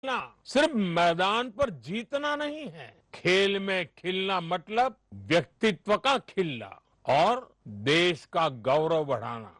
खेलना सिर्फ मैदान पर जीतना नहीं है खेल में खिलना मतलब व्यक्तित्व का खिलना और देश का गौरव बढ़ाना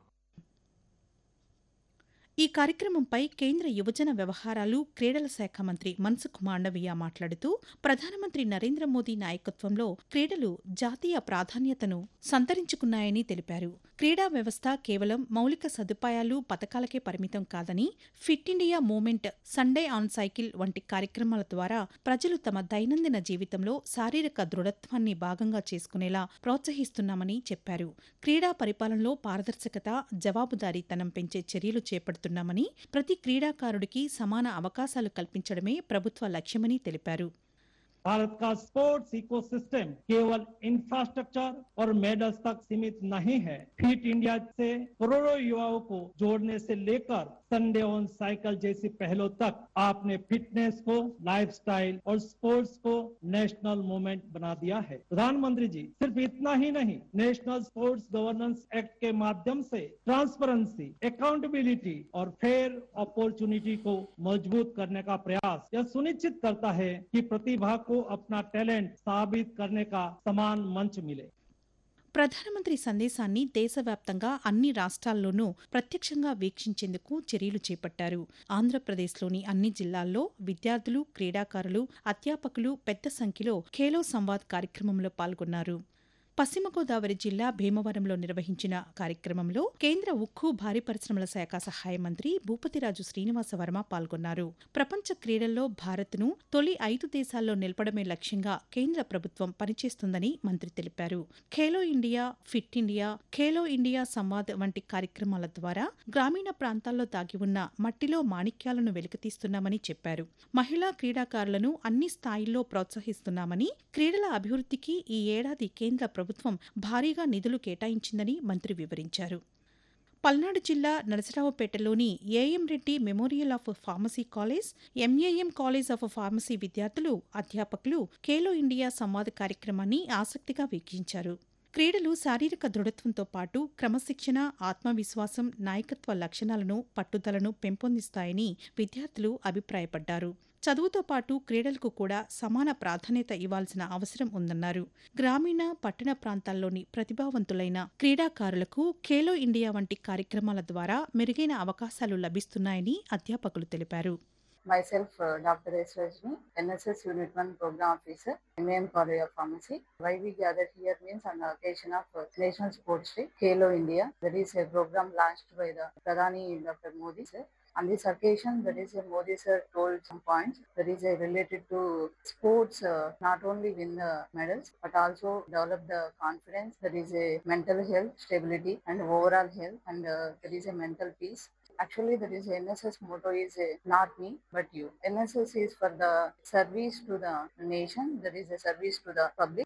ఈ కార్యక్రమంపై కేంద్ర యువజన వ్యవహారాలు క్రీడల శాఖ మంత్రి మన్సుఖ్ మాండవీయ మాట్లాడుతూ ప్రధానమంత్రి నరేంద్ర మోదీ నాయకత్వంలో క్రీడలు జాతీయ ప్రాధాన్యతను సంతరించుకున్నాయని తెలిపారు క్రీడా వ్యవస్థ కేవలం మౌలిక సదుపాయాలు పథకాలకే పరిమితం కాదని fit India movement Sunday on cycle వంటి కార్యక్రమాల ద్వారా ప్రజలు తమ దైనందిన జీవితంలో శారీరక దృఢత్వాన్ని భాగంగా చేసుకునేలా ప్రోత్సహిస్తున్నామని చెప్పారు క్రీడా పరిపాలనలో పారదర్శకత జవాబుదారీతనం పెంచే చర్యలు చేపడుతున్నామని ప్రతి క్రీడాకారుడికి సమాన అవకాశాలు కల్పించడమే ప్రభుత్వ లక్ష్యమని తెలిపారు भारत का स्पोर्ट्स इकोसिस्टम केवल इंफ्रास्ट्रक्चर और मेडल्स तक सीमित नहीं है फिट इंडिया से करोड़ों युवाओं को जोड़ने से लेकर संडे ऑन साइकिल जैसी पहलों तक आपने फिटनेस को लाइफस्टाइल और स्पोर्ट्स को नेशनल मूवमेंट बना दिया है प्रधानमंत्री जी सिर्फ इतना ही नहीं नेशनल स्पोर्ट्स गवर्नेंस एक्ट के माध्यम से ट्रांसपेरेंसी अकाउंटेबिलिटी और फेयर अपॉर्चुनिटी को मजबूत करने का प्रयास यह सुनिश्चित करता है कि प्रतिभा को अपना टैलेंट साबित करने का समान मंच मिले ప్రధానమంత్రి సందేశాన్ని దేశవ్యాప్తంగా అన్ని రాష్ట్రాల్లోనూ ప్రత్యక్షంగా వీక్షించేందుకు చర్యలు చేపట్టారు ఆంధ్రప్రదేశ్లోని అన్ని జిల్లాల్లో విద్యార్థులు క్రీడాకారులు అధ్యాపకులు పెద్ద సంఖ్యలో ఖేలో సంవాద్ కార్యక్రమంలో పాల్గొన్నారు పశ్చిమ గోదావరి జిల్లా భీమవరంలో నిర్వహించిన కార్యక్రమంలో కేంద్ర ఉక్కు భారీ పరిశ్రమల శాఖ సహాయ మంత్రి భూపతిరాజు శ్రీనివాస వర్మ పాల్గొన్నారు ప్రపంచ క్రీడల్లో భారత్ను తొలి ఐదు దేశాల్లో నిలపడమే లక్ష్యంగా కేంద్ర ప్రభుత్వం పనిచేస్తుందని మంత్రి తెలిపారు Khelo India fit India Khelo India Samvad వంటి కార్యక్రమాల ద్వారా గ్రామీణ ప్రాంతాల్లో దాగి ఉన్న మట్టిలో మాణిక్యాలను వెలికితీస్తున్నామని చెప్పారు మహిళా క్రీడాకారులను అన్ని స్థాయిల్లో ప్రోత్సహిస్తున్నామని క్రీడల అభివృద్ధికి ఈ ఏడాది కేంద్ర ప్రభుత్వం భారీగా నిధులు కేటాయించిందని మంత్రి వివరించారు పల్నాడు జిల్లా నరసరావుపేటలోని AM Reddy memorial of pharmacy college MAM college of pharmacy విద్యార్థులు అధ్యాపకులు ఖేలో ఇండియా సంవాద కార్యక్రమాన్ని ఆసక్తిగా వీక్షించారు క్రీడలు శారీరక దృఢత్వంతో పాటు క్రమశిక్షణ ఆత్మవిశ్వాసం నాయకత్వ లక్షణాలను పట్టుదలను పెంపొందిస్తాయని విద్యార్థులు అభిప్రాయపడ్డారు చదువుతో పాటు క్రీడలకు కూడా సమాన ప్రాధాన్యత ఇవ్వాల్సిన అవసరం ఉందన్నారు గ్రామీణ పట్టణ ప్రాంతాల్లోని ప్రతిభావంతులైన క్రీడాకారులకు ఖేలో ఇండియా వంటి కార్యక్రమాల ద్వారా మెరుగైన అవకాశాలు లభిస్తున్నాయని అధ్యాపకులు తెలిపారు Myself, uh, Dr. S. Rajni, NSS Unit 1 Program Officer, MAM College of Pharmacy. Why we gathered here means on the occasion of uh, National Sports Day, Halo India. There is a program launched by the Pradhani Dr. Modi sir. On this occasion, there is a Modi sir told some points. There is a related to sports, uh, not only win the medals, but also develop the confidence. There is a mental health, stability, and overall health, and uh, there is a mental peace. Actually, there is a NSS motto is uh, not me, but you. NSS is for the service to the nation. There is a service to the public.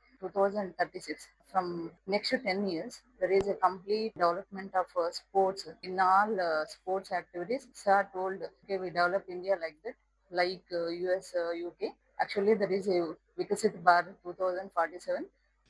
2036. From next to 10 years, there is a complete development of uh, sports in all uh, sports activities. Sir told, okay, we develop India like that, like uh, US, uh, UK. Actually, there is a Vikasit Bharat 2047.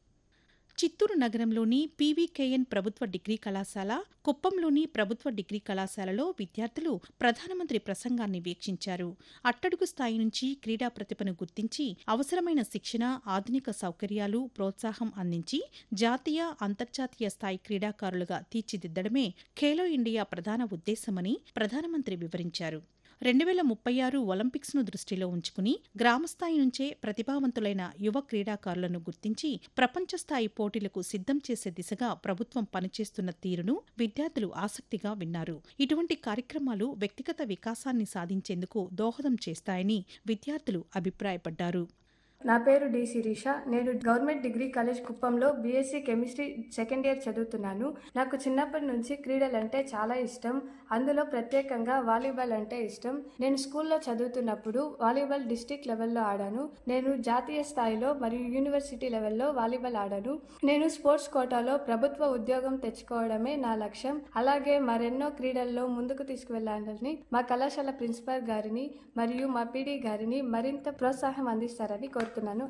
Chittoor నగరంలోని PVKN ప్రభుత్వ degree కళాశాల కుప్పంలోని ప్రభుత్వ degree కళాశాలలో విద్యార్థులు ప్రధానమంత్రి ప్రసంగాన్ని వీక్షించారు అట్టడుగు స్థాయి నుంచి క్రీడా ప్రతిభను గుర్తించి అవసరమైన శిక్షణ ఆధునిక సౌకర్యాలు ప్రోత్సాహం అందించి జాతీయ అంతర్జాతీయ స్థాయి క్రీడాకారులుగా తీర్చిదిద్దడమే ఖేలో ఇండియా ప్రధాన ఉద్దేశమని ప్రధానమంత్రి వివరించారు రెండు వేల ముప్పై ఆరు ఒలింపిక్స్ను దృష్టిలో ఉంచుకుని గ్రామస్థాయి నుంచే ప్రతిభావంతులైన యువ క్రీడాకారులను గుర్తించి ప్రపంచ స్థాయి పోటీలకు సిద్ధం చేసే దిశగా ప్రభుత్వం పనిచేస్తున్న తీరును విద్యార్థులు ఆసక్తిగా విన్నారు ఇటువంటి కార్యక్రమాలు వ్యక్తిగత వికాసాన్ని సాధించేందుకు దోహదం చేస్తాయని విద్యార్థులు అభిప్రాయపడ్డారు నా పేరు డి శిరీష నేను గవర్నమెంట్ డిగ్రీ కాలేజ్ కుప్పంలో బీఎస్సీ కెమిస్ట్రీ సెకండ్ ఇయర్ చదువుతున్నాను నాకు చిన్నప్పటి నుంచి క్రీడలు అంటే చాలా ఇష్టం అందులో ప్రత్యేకంగా వాలీబాల్ అంటే ఇష్టం నేను స్కూల్లో చదువుతున్నప్పుడు వాలీబాల్ డిస్టిక్ లెవెల్లో ఆడాను నేను జాతీయ స్థాయిలో మరియు యూనివర్సిటీ లెవెల్లో వాలీబాల్ ఆడాను నేను స్పోర్ట్స్ కోటాలో ప్రభుత్వ ఉద్యోగం తెచ్చుకోవడమే నా లక్ష్యం అలాగే మరెన్నో క్రీడల్లో ముందుకు తీసుకువెళ్లాలని మా కళాశాల ప్రిన్సిపాల్ గారిని మరియు మా పీడీ గారిని మరింత ప్రోత్సాహం అందిస్తారని కోరుతున్నాను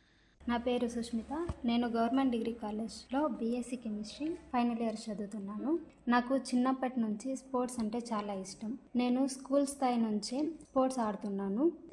నా పేరు సుష్మిత నేను గవర్నమెంట్ డిగ్రీ కాలేజ్లో బీఎస్సీ కెమిస్ట్రీ ఫైనల్ ఇయర్ చదువుతున్నాను నాకు చిన్నప్పటి నుంచి స్పోర్ట్స్ అంటే చాలా ఇష్టం నేను స్కూల్ స్థాయి నుంచే స్పోర్ట్స్ ఆడుతున్నాను